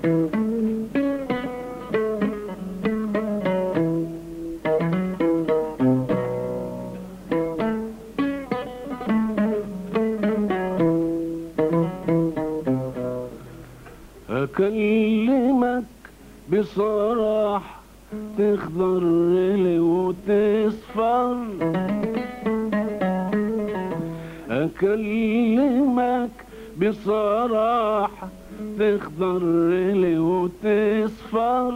أكلمك بصراحة تخضر لي وتصفر أكلمك بصراحة تخضر لي وتصفر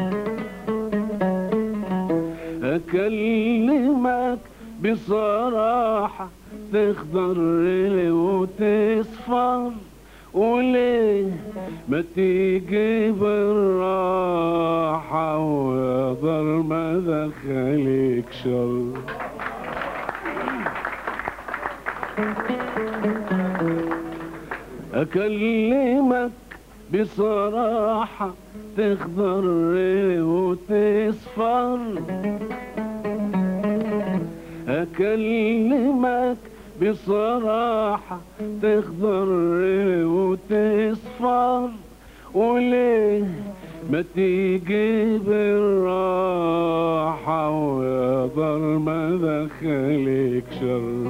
أكلمك بصراحة تخضر لي وتصفر وليه ما تيجي بالراحة ويقدر ما دخلك شر أكلمك بصراحة تخضر وتصفر أكلمك بصراحة تخضر وتصفر وليه ما تيجي بالراحة ويقدر ما دخلك شر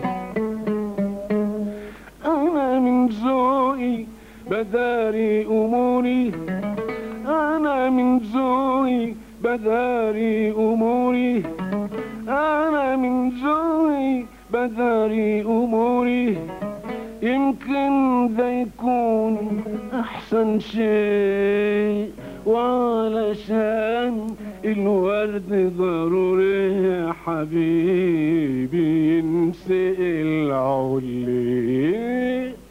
أنا من ذوقي بداري أموري أنا من ذوقي بداري أموري أنا من ذوقي بداري أموري يمكن ذا يكون أحسن شيء وعلشان الورد ضروري يا حبيبي ينسقي العلي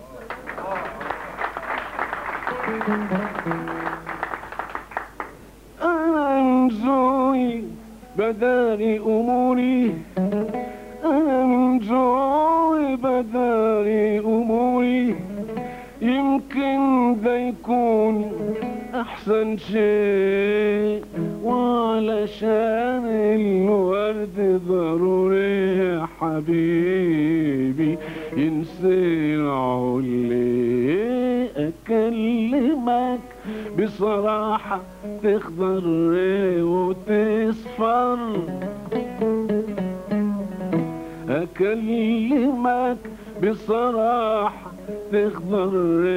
أنا من ذوقي بداري أموري أنا من جوعي بداري أموري يمكن ذا يكون أحسن شيء وعلشان الورد ضروري يا حبيبي ينسي العلي أكلمك بصراحة تخضر وتصفر أكلمك بصراحة تخضر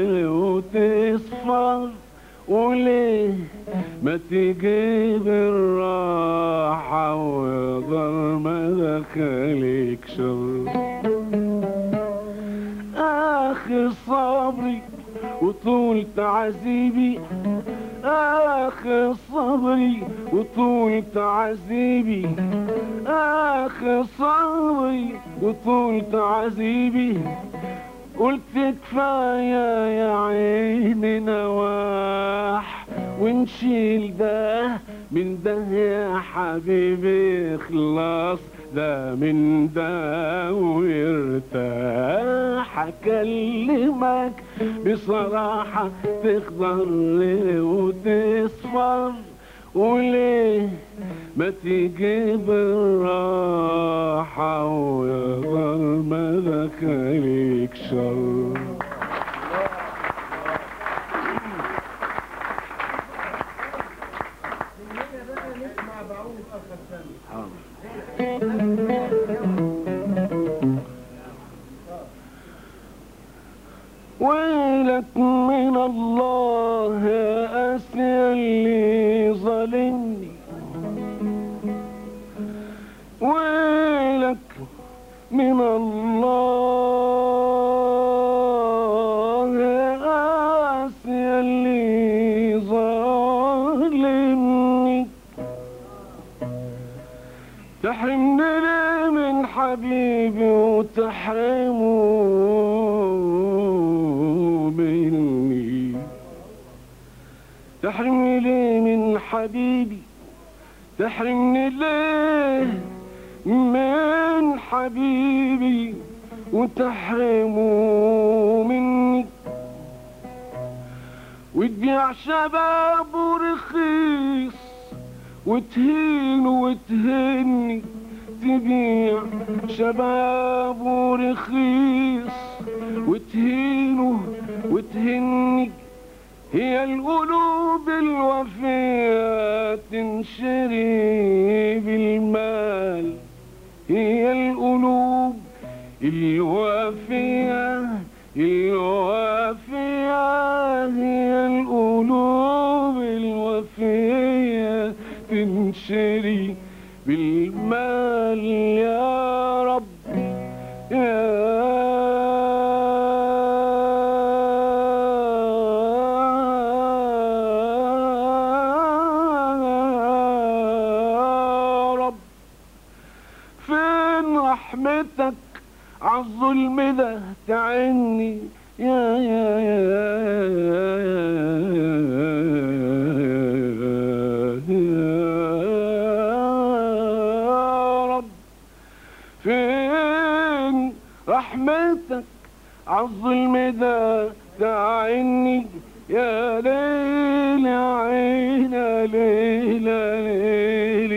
وتصفر وليه ما تيجي بالراحة ويقدر ما دخلك شر آخر صبري وطول تعذيبي آخر صبري وطول تعذيبي آخر صبري وطول تعذيبي قلت كفاية يا عيني نواح ونشيل ده من ده يا حبيبي خلاص ده من ده وارتاح اكلمك بصراحة تخضر لي وتصفر وليه ما تيجي بالراحة ويقدر ما دخلك شر ويلك من الله يا أسي اللي ظلمني ويلك من الله يا أسي اللي ظلمني تحرمني ليه من حبيبي وتحرمه مني تحرمني ليه من حبيبي تحرمني ليه من حبيبي وتحرمه مني وتبيع شبابه رخيص وتهينه وتهني تبيع شبابه رخيص وتهينه وتهني هي القلوب الوفية تنشري بالمال هي القلوب الوفية الوفية هي القلوب الوفية تنشري بالمال يا رب يا رب فين رحمتك عالظلم ده تعني يا يا يا يا رب فين رحمتك عالظلم ده تعني يا ليل يا عين يا ليل يا ليل